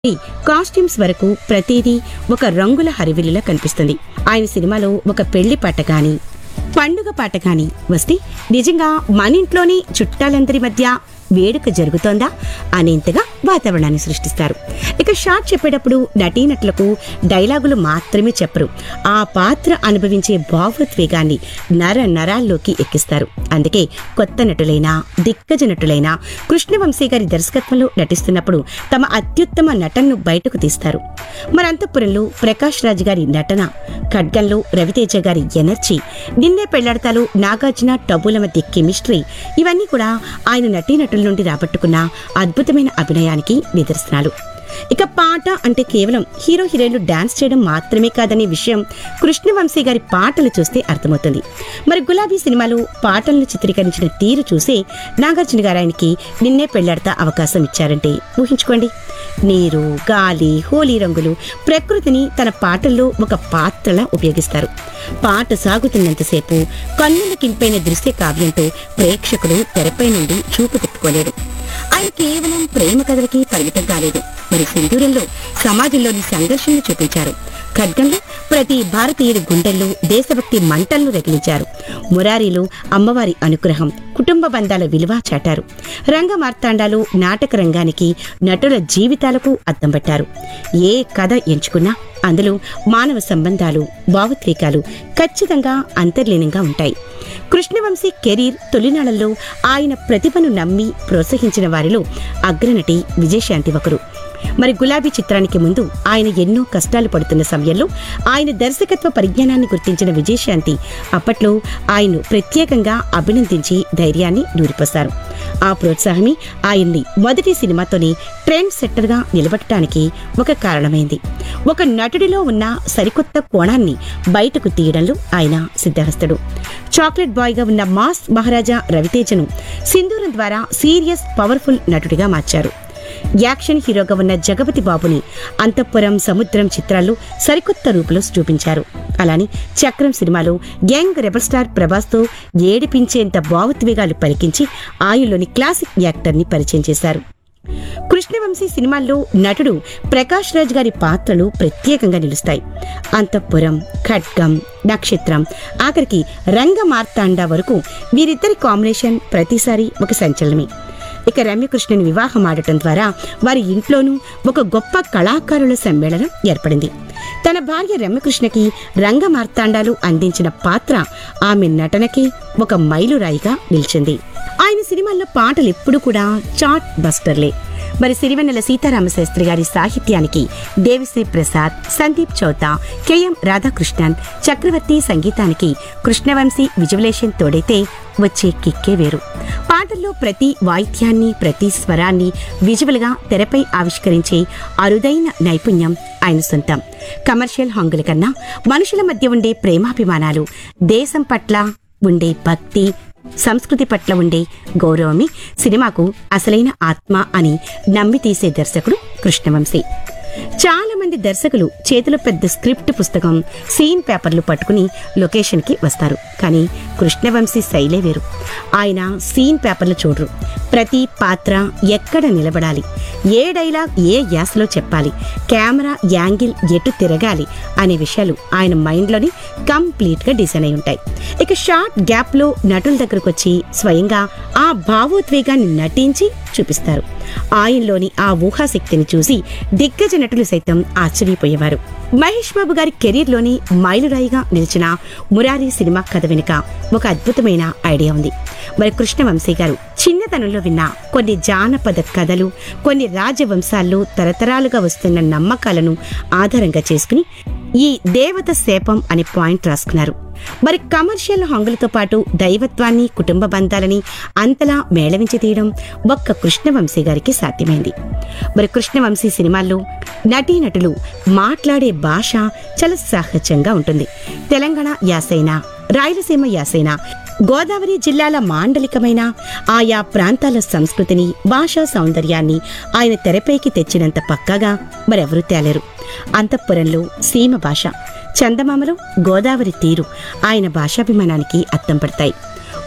costumes వరకు ప్రతిదీ ఒక రంగుల హరివిల్లులా కనిపిస్తుంది ఆయన సినిమాలో ఒక పెళ్లి పాట గాని పండుగ పాట గాని వస్తే నిజంగా మన ఇంట్లోని చుట్టాలందరి మధ్య వేడుక జరుగుతోందా అనేంతగా వాతావరణాన్ని సృష్టిస్తారు ఇక షార్ట్ చెప్పేటప్పుడు నటీనటులకు డైలాగులు మాత్రమే చెప్పరు ఆ పాత్ర అనుభవించే భావోద్వేగాన్ని నర నరాల్లోకి ఎక్కిస్తారు అందుకే కొత్త నటులైనా దిగ్గజ నటులైనా కృష్ణవంశీ గారి దర్శకత్వంలో నటిస్తున్నప్పుడు తమ అత్యుత్తమ నటనను బయటకు తీస్తారు మన అంతఃపురంలో ప్రకాష్ రాజ్ గారి నటన ఖడ్గంలో రవితేజ గారి ఎనర్జీ నిన్నే పెళ్లాడతాలు నాగార్జున టబుల మధ్య కెమిస్ట్రీ ఇవన్నీ కూడా ఆయన నటీనటుల నుండి రాబట్టుకున్న అద్భుతమైన అభినయానికి నిదర్శనాలు ఇక పాట అంటే కేవలం హీరో హీరోయిన్లు డాన్స్ చేయడం మాత్రమే కాదనే విషయం కృష్ణవంశీ గారి పాటలు చూస్తే అర్థమవుతుంది మరి గులాబీ సినిమాలో పాటలను చిత్రీకరించిన తీరు చూసే నాగార్జున గారు ఆయనకి నిన్నే పెళ్లాడతా అవకాశం ఇచ్చారంటే ఊహించుకోండి నీరు గాలి హోలీ రంగులు ప్రకృతిని తన పాటల్లో ఒక పాత్రలా ఉపయోగిస్తారు పాట సాగుతున్నంతసేపు కన్నుల కింపైన దృశ్య కావ్యంతో ప్రేక్షకుడు తెరపై నుండి చూపు తిప్పుకోలేడు ఆయన కేవలం ప్రేమ కథలకి పరిమితం కాలేదు మరి సింధూరంలో సమాజంలోని సంఘర్షణలు చూపించారు ఖడ్గంలో ప్రతి భారతీయుడి గుండెల్లో దేశభక్తి మంటలను రగిలించారు మురారిలో అమ్మవారి అనుగ్రహం కుటుంబ బంధాల విలువ చాటారు రంగ మార్తాండాలు నాటక రంగానికి నటుల జీవితాలకు అద్దం పట్టారు ఏ కథ ఎంచుకున్నా అందులో మానవ సంబంధాలు భావోద్వేగాలు ఖచ్చితంగా అంతర్లీనంగా ఉంటాయి కృష్ణవంశీ కెరీర్ తొలినాళ్లలో ఆయన ప్రతిభను నమ్మి ప్రోత్సహించిన వారిలో అగ్రనటి విజయశాంతి ఒకరు మరి గులాబీ చిత్రానికి ముందు ఆయన ఎన్నో కష్టాలు పడుతున్న సమయంలో ఆయన దర్శకత్వ పరిజ్ఞానాన్ని గుర్తించిన విజయశాంతి అప్పట్లో ఆయన్ను ప్రత్యేకంగా అభినందించి ధైర్యాన్ని నూరిపోశారు ఆ ప్రోత్సాహమే ఆయన్ని మొదటి సినిమాతోనే ట్రెండ్ సెట్టర్గా నిలబెట్టడానికి ఒక కారణమైంది ఒక నటుడిలో ఉన్న సరికొత్త కోణాన్ని బయటకు తీయడంలో ఆయన సిద్ధహస్తుడు చాక్లెట్ బాయ్గా ఉన్న మాస్ మహారాజా రవితేజను సింధూరం ద్వారా సీరియస్ పవర్ఫుల్ నటుడిగా మార్చారు యాక్షన్ హీరోగా ఉన్న జగపతి బాబుని అంతఃపురం సముద్రం చిత్రాల్లో సరికొత్త రూపులో చూపించారు అలానే చక్రం సినిమాలో యంగ్ రెబల్ స్టార్ ప్రభాస్తో ఏడిపించేంత భావోద్వేగాలు పలికించి ఆయనలోని క్లాసిక్ యాక్టర్ని పరిచయం చేశారు కృష్ణవంశీ సినిమాల్లో నటుడు ప్రకాష్ రాజ్ గారి పాత్రలు ప్రత్యేకంగా నిలుస్తాయి అంతఃపురం ఖడ్గం నక్షత్రం ఆఖరికి రంగ మార్తాండ వరకు వీరిద్దరి కాంబినేషన్ ప్రతిసారి ఒక సంచలనమే ఇక రమ్యకృష్ణని వివాహం ఆడటం ద్వారా వారి ఇంట్లోనూ ఒక గొప్ప కళాకారుల సమ్మేళనం ఏర్పడింది తన భార్య రమ్యకృష్ణకి రంగ మార్తాండాలు అందించిన పాత్ర ఆమె నటనకి ఒక మైలురాయిగా నిలిచింది ఆయన సినిమాల్లో పాటలు ఎప్పుడు కూడా చాట్ బస్టర్లే మరి సిరివెన్నెల సీతారామశాస్త్రి గారి సాహిత్యానికి దేవిశ్రీ ప్రసాద్ సందీప్ చౌతా కెఎం రాధాకృష్ణన్ చక్రవర్తి సంగీతానికి కృష్ణవంశీ విజువలేషన్ తోడైతే వచ్చే కిక్కే వేరు పాటల్లో ప్రతి వాయిద్యాన్ని ప్రతి స్వరాన్ని విజువల్గా తెరపై ఆవిష్కరించే అరుదైన నైపుణ్యం ఆయన సొంతం కమర్షియల్ హంగుల కన్నా మనుషుల మధ్య ఉండే ప్రేమాభిమానాలు దేశం పట్ల ఉండే భక్తి సంస్కృతి పట్ల ఉండే గౌరవమే సినిమాకు అసలైన ఆత్మ అని నమ్మి తీసే దర్శకుడు కృష్ణవంశీ చాలా మంది దర్శకులు చేతిలో పెద్ద స్క్రిప్ట్ పుస్తకం సీన్ పేపర్లు పట్టుకుని లొకేషన్కి వస్తారు కానీ కృష్ణవంశీ శైలే వేరు ఆయన సీన్ పేపర్లు చూడరు ప్రతి పాత్ర ఎక్కడ నిలబడాలి ఏ డైలాగ్ ఏ యాసలో చెప్పాలి కెమెరా యాంగిల్ ఎటు తిరగాలి అనే విషయాలు ఆయన మైండ్లోని కంప్లీట్గా డిజైన్ అయి ఉంటాయి ఇక షార్ట్ గ్యాప్లో నటుల దగ్గరకు వచ్చి స్వయంగా ఆ భావోద్వేగాన్ని నటించి చూపిస్తారు ఆయనలోని ఆ ఊహాశక్తిని చూసి దిగ్గజ నటులు సైతం ఆశ్చర్యపోయేవారు మహేష్ బాబు గారి కెరీర్లోని మైలురాయిగా నిలిచిన మురారి సినిమా కథ వెనుక ఒక అద్భుతమైన ఐడియా ఉంది మరి కృష్ణవంశీ గారు చిన్నతనంలో విన్న కొన్ని జానపద కథలు కొన్ని రాజవంశాల్లో తరతరాలుగా వస్తున్న నమ్మకాలను ఆధారంగా చేసుకుని ఈ దేవత శాపం అనే పాయింట్ రాసుకున్నారు మరి కమర్షియల్ హంగులతో పాటు దైవత్వాన్ని కుటుంబ బంధాలని అంతలా మేళవించి తీయడం ఒక్క కృష్ణవంశీ గారికి సాధ్యమైంది మరి కృష్ణవంశీ సినిమాల్లో నటీనటులు మాట్లాడే భాష చాలా సహజంగా ఉంటుంది తెలంగాణ యాసైన రాయలసీమ యాసైన గోదావరి జిల్లాల మాండలికమైన ఆయా ప్రాంతాల సంస్కృతిని భాషా సౌందర్యాన్ని ఆయన తెరపైకి తెచ్చినంత పక్కాగా మరెవరూ తేలేరు అంతఃపురంలో సీమ భాష చందమామలో గోదావరి తీరు ఆయన భాషాభిమానానికి అద్దం పడతాయి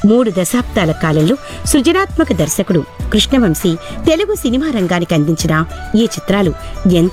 మూడు దశాబ్దాల కాలంలో సృజనాత్మక దర్శకుడు కృష్ణవంశీ తెలుగు సినిమా రంగానికి అందించిన ఈ చిత్రాలు ఎంతో